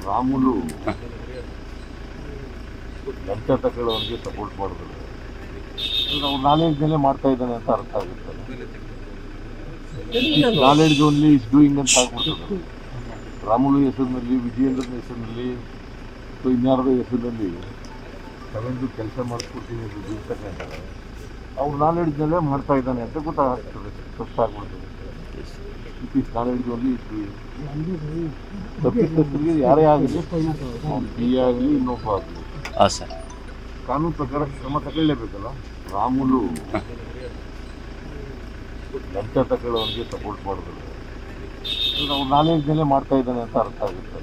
ರಾಮುಲು ಲಂಚ ತಗೊಳ್ಳೋರಿಗೆ ಸಪೋರ್ಟ್ ಮಾಡಿದ್ರು ಅವ್ರು ನಾಲೆಡ್ಜ್ ಮೇಲೆ ಮಾಡ್ತಾ ಇದ್ದಾನೆ ಅಂತ ಅರ್ಥ ಆಗುತ್ತೆ ನಾಲೆಡ್ಜ್ ಓನ್ಲಿ ಇಸ್ ಡೂಯಿಂಗ್ ಅಂತ ಆಗ್ಬಿಡ್ತದೆ ರಾಮುಲು ಹೆಸರಿನಲ್ಲಿ ವಿಜಯೇಂದ್ರನ ಹೆಸರಿನಲ್ಲಿ ಅಥವಾ ಇನ್ಯಾರದ ಹೆಸರಿನಲ್ಲಿ ತಗೊಂಡು ಕೆಲಸ ಮಾಡಿಸ್ಕೊಡ್ತೀನಿ ಅಂತ ದುಡ್ಡು ತಗೊಂಡಾಗ ಅವ್ರು ನಾಲೆಡ್ಜ್ನಲ್ಲೇ ಮಾಡ್ತಾ ಇದ್ದಾನೆ ಅಂತ ಗೊತ್ತಾಗ್ತದೆ ಸ್ಪಷ್ಟಾಗ್ಬಿಡ್ತದೆ it is knowledge only is doing ತಪ್ಪಿತಸ್ಥರಿಗೆ ಯಾರೇ ಆಗಲಿ ಅವ್ನು ಬಿ ಆಗಲಿ ಇನ್ನೊಬ್ಬ ಆಗಲಿ ಹಾಂ ಸರ್ ಕಾನೂನು ಪ್ರಕಾರ ಕ್ರಮ ತಗೊಳ್ಳೇಬೇಕಲ್ಲ ರಾಮುಲು ಲಂಚ ತಗೊಳ್ಳೋರಿಗೆ ಸಪೋರ್ಟ್ ಮಾಡಿದ್ರು ಅವ್ರು ನಾಲೆಡ್ಜ್ ಮೇಲೆ ಮಾಡ್ತಾ ಇದ್ದಾನೆ ಅಂತ ಅರ್ಥ ಆಗುತ್ತೆ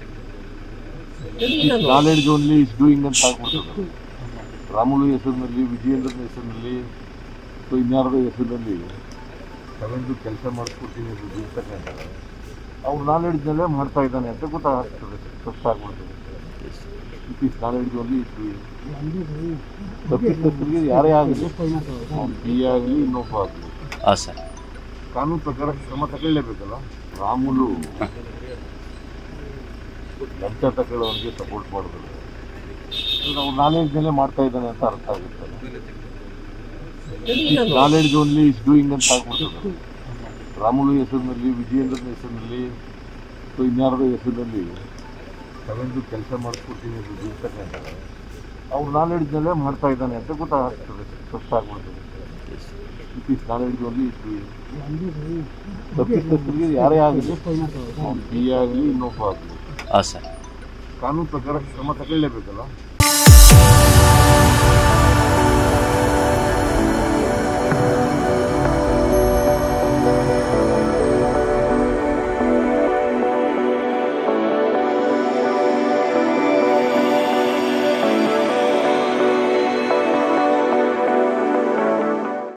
ನಾಲೆಡ್ಜ್ ಓನ್ಲಿ ಇಸ್ ಡೂಯಿಂಗ್ ಅಂತ ಆಗ್ಬಿಡ್ತದೆ ರಾಮುಲು ಹೆಸರಿನಲ್ಲಿ ವಿಜಯೇಂದ್ರನ ಹೆಸರಿನಲ್ಲಿ ಅಥವಾ ಇನ್ಯಾರದ ಹೆಸರಿನಲ್ಲಿ ತಗೊಂಡು ಕೆಲಸ ಮಾಡಿಸ್ಕೊಡ್ತೀನಿ ಅಂತ ದುಡ್ಡು ತಗೊಂಡಾಗ ಅವ್ರು ನಾಲೆಡ್ಜ್ನಲ್ಲೇ ಮಾಡ್ತಾ ಇದ್ದಾನೆ ಅಂತ ಗೊತ್ತಾಗ್ತದೆ ಸ್ಪಷ್ಟಾಗ್ಬಿಡ್ತದೆ it is knowledge only is doing ತಪ್ಪಿತಸ್ಥರಿಗೆ ಯಾರೇ ಆಗಲಿ ಅವ್ನು ಬಿ ಆಗಲಿ ಇನ್ನೊಬ್ಬ ಆಗಲಿ ಹಾಂ ಸರ್ ಕಾನೂನು ಪ್ರಕಾರ ಕ್ರಮ ತಗೊಳ್ಳೇಬೇಕಲ್ಲ ರಾಮುಲು ಲಂಚ ತಗೊಳ್ಳೋರಿಗೆ ಸಪೋರ್ಟ್ ಮಾಡಿದ್ರು ಅವ್ರು ನಾಲೆಡ್ಜ್ ಮೇಲೆ ಮಾಡ್ತಾ ಇದ್ದಾನೆ ಅಂತ ಅರ್ಥ ಆಗುತ್ತೆ ನಾಲೆಡ್ಜ್ ಓನ್ಲಿ ಇಸ್ ಡೂಯಿಂಗ್ ಅಂತ ಆಗ್ಬಿಡ್ತದೆ ರಾಮುಲು ಹೆಸರಿನಲ್ಲಿ ವಿಜಯೇಂದ್ರನ ಹೆಸರಿನಲ್ಲಿ ಅಥವಾ ಇನ್ಯಾರದ ಹೆಸರಿನಲ್ಲಿ ತಗೊಂಡು ಕೆಲಸ ಮಾಡಿಸ್ಕೊಡ್ತೀನಿ ಅಂತ ದುಡ್ಡು ತಗೊಂಡಾಗ ಅವ್ರು ನಾಲೆಡ್ಜ್ನಲ್ಲೇ ಮಾಡ್ತಾ ಇದ್ದಾನೆ ಅಂತ ಗೊತ್ತಾಗ್ತದೆ ಸ್ಪಷ್ಟಾಗ್ಬಿಡ್ತದೆ it is knowledge only is doing ತಪ್ಪಿತಸ್ಥರಿಗೆ ಯಾರೇ ಆಗಲಿ ಅವ್ನು ಬಿ ಆಗಲಿ ಇನ್ನೊಬ್ಬ ಆಗಲಿ ಹಾಂ ಸರ್ ಕಾನೂನು ಪ್ರಕಾರ ಕ್ರಮ ತಗೊಳ್ಳೇಬೇಕಲ್ಲ